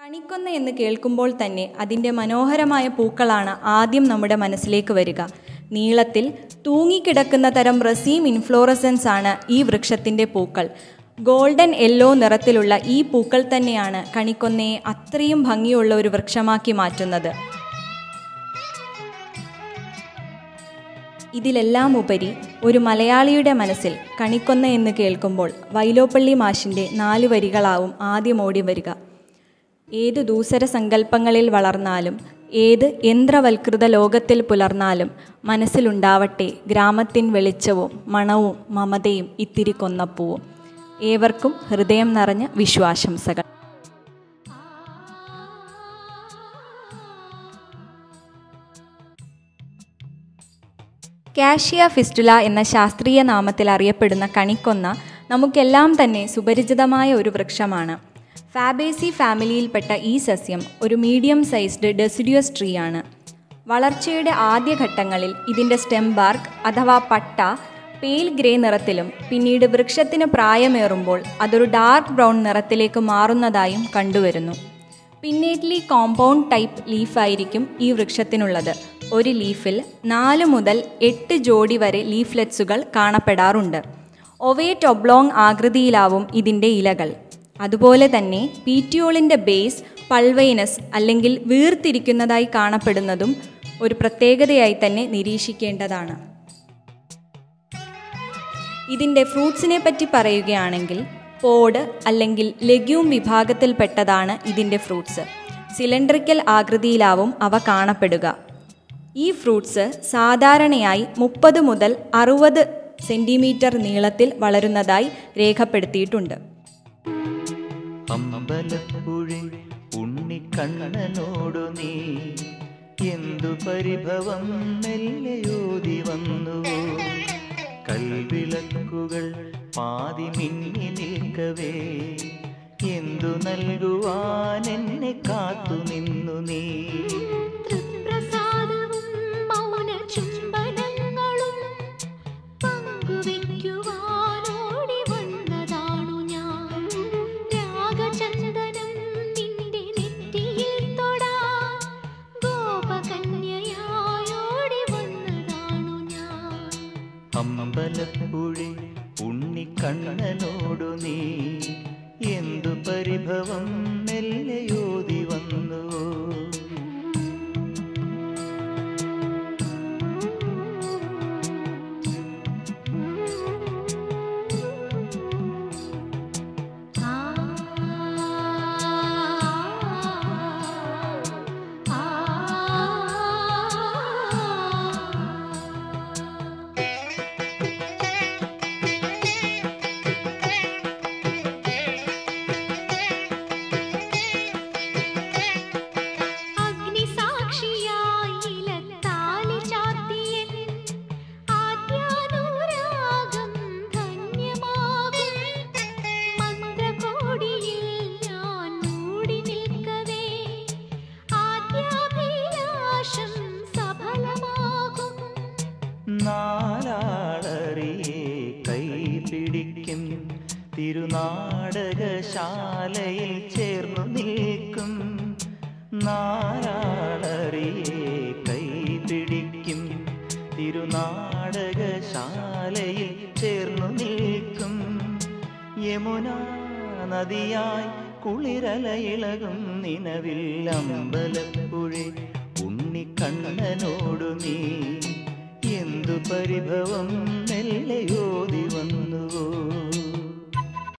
കണിക്കൊന്ന എന്ന് കേൾക്കുമ്പോൾ തന്നെ അതിൻ്റെ മനോഹരമായ പൂക്കളാണ് ആദ്യം നമ്മുടെ മനസ്സിലേക്ക് വരിക നീളത്തിൽ തൂങ്ങിക്കിടക്കുന്ന തരം റസീം ഇൻഫ്ലോറസൻസ് ആണ് ഈ വൃക്ഷത്തിൻ്റെ പൂക്കൾ ഗോൾഡൻ യെല്ലോ നിറത്തിലുള്ള ഈ പൂക്കൾ തന്നെയാണ് കണിക്കൊന്നയെ അത്രയും ഭംഗിയുള്ള ഒരു വൃക്ഷമാക്കി മാറ്റുന്നത് ഇതിലെല്ലാം ഉപരി ഒരു മലയാളിയുടെ മനസ്സിൽ കണിക്കൊന്ന എന്ന് കേൾക്കുമ്പോൾ വൈലോപ്പള്ളി മാഷിൻ്റെ നാല് വരികളാവും ആദ്യം ഓടി വരിക ഏതു ദൂസര സങ്കല്പങ്ങളിൽ വളർന്നാലും ഏത് യന്ത്രവൽകൃത ലോകത്തിൽ പുലർന്നാലും മനസ്സിലുണ്ടാവട്ടെ ഗ്രാമത്തിൻ വെളിച്ചവും മണവും മമതയും ഇത്തിരി കൊന്നപ്പൂവും ഏവർക്കും ഹൃദയം നിറഞ്ഞ വിശ്വാശംസകൾ കാഷ്യ ഫിസ്റ്റുല എന്ന ശാസ്ത്രീയ നാമത്തിൽ അറിയപ്പെടുന്ന കണിക്കൊന്ന നമുക്കെല്ലാം തന്നെ സുപരിചിതമായ ഒരു വൃക്ഷമാണ് ഫാബേസി ഫാമിലിയിൽപ്പെട്ട ഈ സസ്യം ഒരു മീഡിയം സൈസ്ഡ് ഡെസിഡിയസ് ട്രീ ആണ് വളർച്ചയുടെ ആദ്യഘട്ടങ്ങളിൽ ഇതിൻ്റെ സ്റ്റെം ബാർക്ക് അഥവാ പട്ട പെയിൽ ഗ്രേ നിറത്തിലും പിന്നീട് വൃക്ഷത്തിന് പ്രായമേറുമ്പോൾ അതൊരു ഡാർക്ക് ബ്രൗൺ നിറത്തിലേക്ക് മാറുന്നതായും കണ്ടുവരുന്നു പിന്നേറ്റ്ലി കോമ്പൗണ്ട് ടൈപ്പ് ലീഫായിരിക്കും ഈ വൃക്ഷത്തിനുള്ളത് ഒരു ലീഫിൽ നാല് മുതൽ എട്ട് ജോഡി വരെ ലീഫ്ലെറ്റ്സുകൾ കാണപ്പെടാറുണ്ട് ഒവേറ്റ് ഒബ്ലോങ് ആകൃതിയിലാവും ഇതിൻ്റെ ഇലകൾ അതുപോലെ തന്നെ പീറ്റിയോളിൻ്റെ ബേസ് പൾവൈനസ് അല്ലെങ്കിൽ വീർത്തിരിക്കുന്നതായി കാണപ്പെടുന്നതും ഒരു പ്രത്യേകതയായി തന്നെ നിരീക്ഷിക്കേണ്ടതാണ് ഇതിൻ്റെ ഫ്രൂട്ട്സിനെ പറ്റി പറയുകയാണെങ്കിൽ പോഡ് അല്ലെങ്കിൽ ലെഗ്യൂം വിഭാഗത്തിൽപ്പെട്ടതാണ് ഇതിൻ്റെ ഫ്രൂട്ട്സ് സിലിണ്ടറിക്കൽ ആകൃതിയിലാവും അവ കാണപ്പെടുക ഈ ഫ്രൂട്ട്സ് സാധാരണയായി മുപ്പത് മുതൽ അറുപത് സെൻറ്റിമീറ്റർ നീളത്തിൽ വളരുന്നതായി രേഖപ്പെടുത്തിയിട്ടുണ്ട് അമ്പലപ്പുഴി ഉണ്ണിക്കണ്ണനോടു നീ എന്തു പരിഭവം മെല്ലയോതി വന്നുവോ കൽവിളക്കുകൾ പാതി മിന്നി നിൽക്കവേ എന്തു നൽകുവാൻ എന്നെ കാത്തു നിന്നു നീ തൃപ്രസാദവും മൗന ചുംബനങ്ങളും പങ്കുവെക്കുവാനോടി വന്നതാണു ഞാൻ രാഗചന്ദനം നിന്റെ നെറ്റിയിൽ തൊടാൻ ഗോപകന്യയായോടി വന്നതാണു ഞാൻ അമ്പലപ്പുഴി ഉണ്ണിക്കണ്ണനോടു നീ എന്തു പരിഭവം മെല്ലയോതി വന്നുവോ ആ ആ അഗ്നിസാക്ഷിയായി ഇലത്താലി ചാർത്തിയൻ ആദ്യാനുരാഗം ധന്യമാകും മന്ത്രകോടിയിൽ ഞാൻ മൂടി നിൽക്കവേ ആദ്യാഭിലാഷം സഫലമാകും നാലാളറിയെ കൈപിടിക്കും തിരുനാടകശാലയിൽ ചേർന്നു നിൽക്കും നാലാളറിയെ കൈപിടിക്കും തിരുനാടകശാലയിൽ ചേർന്നു നിൽക്കും യമുന നദിയായി കുളിരലയിളകും നിലവിൽ അമ്പലപ്പുഴി ഉണ്ണിക്കണ്ണനോടു നീ എന്തു പരിഭവം മെല്ലയോതി വന്നുവോ